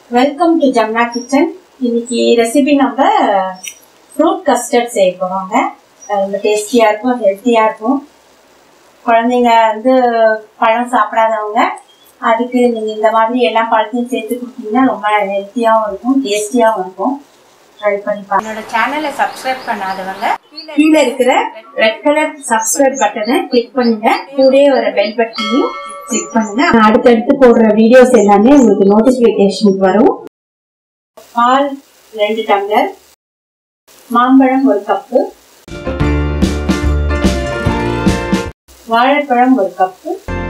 welcome to Jamna kitchen இன்னைக்கு recipe நம்ம fruit custard செய்ய போகிறோங்க அது ரொம்ப டேஸ்டியாக இருக்கும் ஹெல்த்தியாக இருக்கும் குழந்தைங்க வந்து பழம் சாப்பிடாதவங்க அதுக்கு நீங்கள் இந்த மாதிரி எல்லா பழத்தையும் சேர்த்து கொடுத்தீங்கன்னா ரொம்ப ஹெல்த்தியாகவும் இருக்கும் டேஸ்டியாகவும் இருக்கும் ட்ரை பண்ணி பாருங்க என்னோட சேனலை சப்ஸ்கிரைப் பண்ணாதவங்க கீழே இருக்கிற ரெட் கலர் சப்ஸ்கிரைப் பட்டனை கிளிக் பண்ணுங்க கூடவே ஒரு பெல் பட்டனையும் கிளிக் பண்ணுங்க அடுத்தடுத்து போடுற வீடியோஸ் எல்லாமே உங்களுக்கு நோட்டிபிகேஷன் வரும் பால் ரெண்டு டம்ளர் மாம்பழம் ஒரு கப்பு வாழைப்பழம் ஒரு கப்பு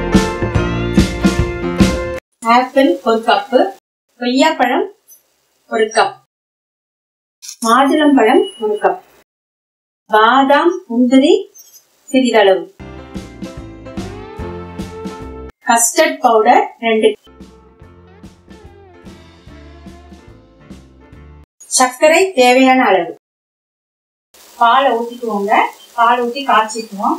ஆப்பிள் ஒரு கப்பு கொய்யாப்பழம் ஒரு கப் மாதுளம்பழம் ஒரு கப் பாதாம் முந்திரி சிறிதளவு கஸ்டர்ட் பவுடர் ரெண்டு சர்க்கரை தேவையான அளவு பாலை ஊத்திக்குவோங்க பால் ஊத்தி காய்ச்சிக்குவோம்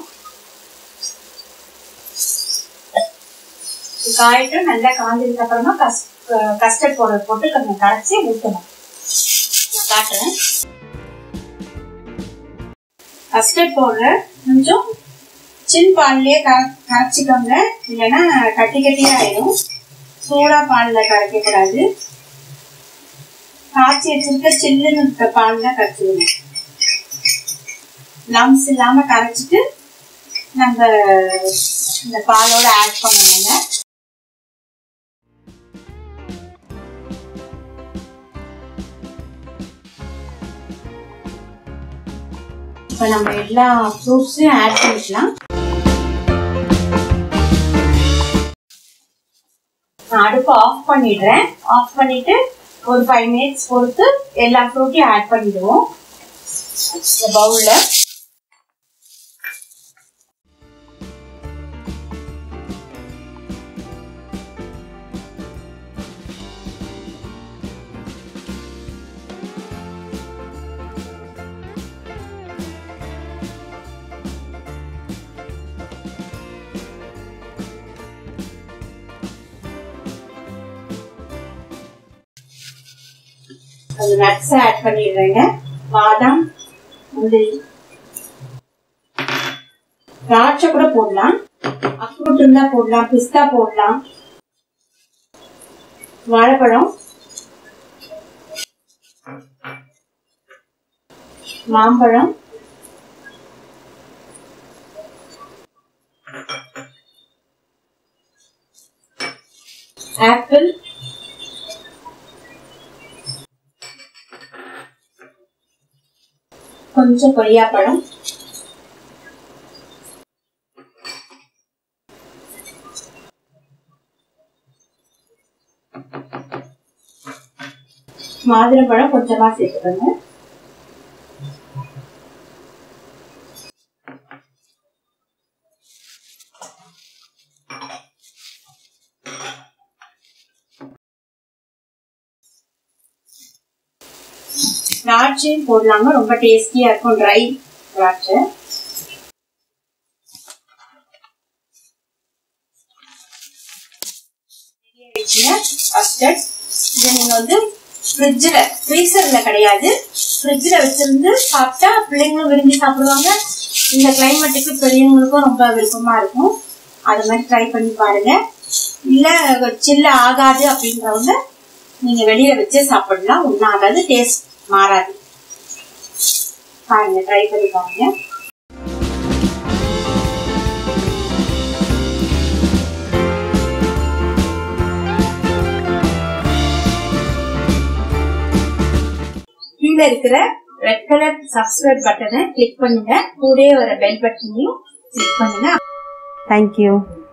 காயட்டும் நல்லா காஞ்சதுக்கு அப்புறமா கஸ்டர்ட் பவுடர் போட்டு கொஞ்சம் கரைச்சி ஊற்றணும் நான் காட்டுறேன் கஸ்டர்ட் பவுடர் கொஞ்சம் சின் பால்லையே கர கரைச்சிக்கோங்க இல்லைன்னா கட்டி கட்டியே ஆயிடும் சூடா பால்ல கரைக்க கூடாது காய்ச்சி வச்சிருக்க சில்லுன்னு இருக்க பால்ல கரைச்சிடணும் லம்ஸ் இல்லாம கரைச்சிட்டு நம்ம இந்த பாலோட ஆட் பண்ணணுங்க இப்போ நம்ம எல்லா ஃப்ரூட்ஸையும் ஆட் பண்ணிக்கலாம் நான் அடுப்பு ஆஃப் பண்ணிடுறேன் ஆஃப் பண்ணிட்டு ஒரு ஃபைவ் மினிட்ஸ் பொறுத்து எல்லா ஃப்ரூட்டையும் ஆட் பண்ணிடுவோம் இந்த பவுல்ல அந்த நட்ஸ் ஆட் பண்ணிடுறேங்க பாதாம் முந்திரி திராட்சை கூட போடலாம் அக்ரூட் இருந்தா போடலாம் பிஸ்தா போடலாம் வாழைப்பழம் மாம்பழம் ஆப்பிள் கொஞ்சம் கொய்யாப்பழம் மாதுளம்பழம் கொஞ்சமா சேர்த்துக்கோங்க திராட்சையும் போடலாங்க ரொம்ப டேஸ்டியா இருக்கும் ட்ரை திராட்சை கஸ்டர்ட் இதை நீங்க வந்து ஃப்ரிட்ஜில் ஃப்ரீசர்ல கிடையாது ஃப்ரிட்ஜில் வச்சிருந்து சாப்பிட்டா பிள்ளைங்களும் விரும்பி சாப்பிடுவாங்க இந்த கிளைமேட்டுக்கு பெரியவங்களுக்கும் ரொம்ப விருப்பமா இருக்கும் அது மாதிரி ட்ரை பண்ணி பாருங்க இல்ல சில்ல ஆகாது அப்படின்றவங்க நீங்க வெளியில வச்சே சாப்பிடலாம் ஒன்றும் ஆகாது டேஸ்ட் மாறாது பாருங்க ட்ரை பண்ணி பாருங்க கீழே இருக்கிற ரெட் கலர் சப்ஸ்கிரைப் பட்டனை கிளிக் பண்ணுங்க கூடவே வர பெல் பட்டனையும் கிளிக் பண்ணுங்க தேங்க்யூ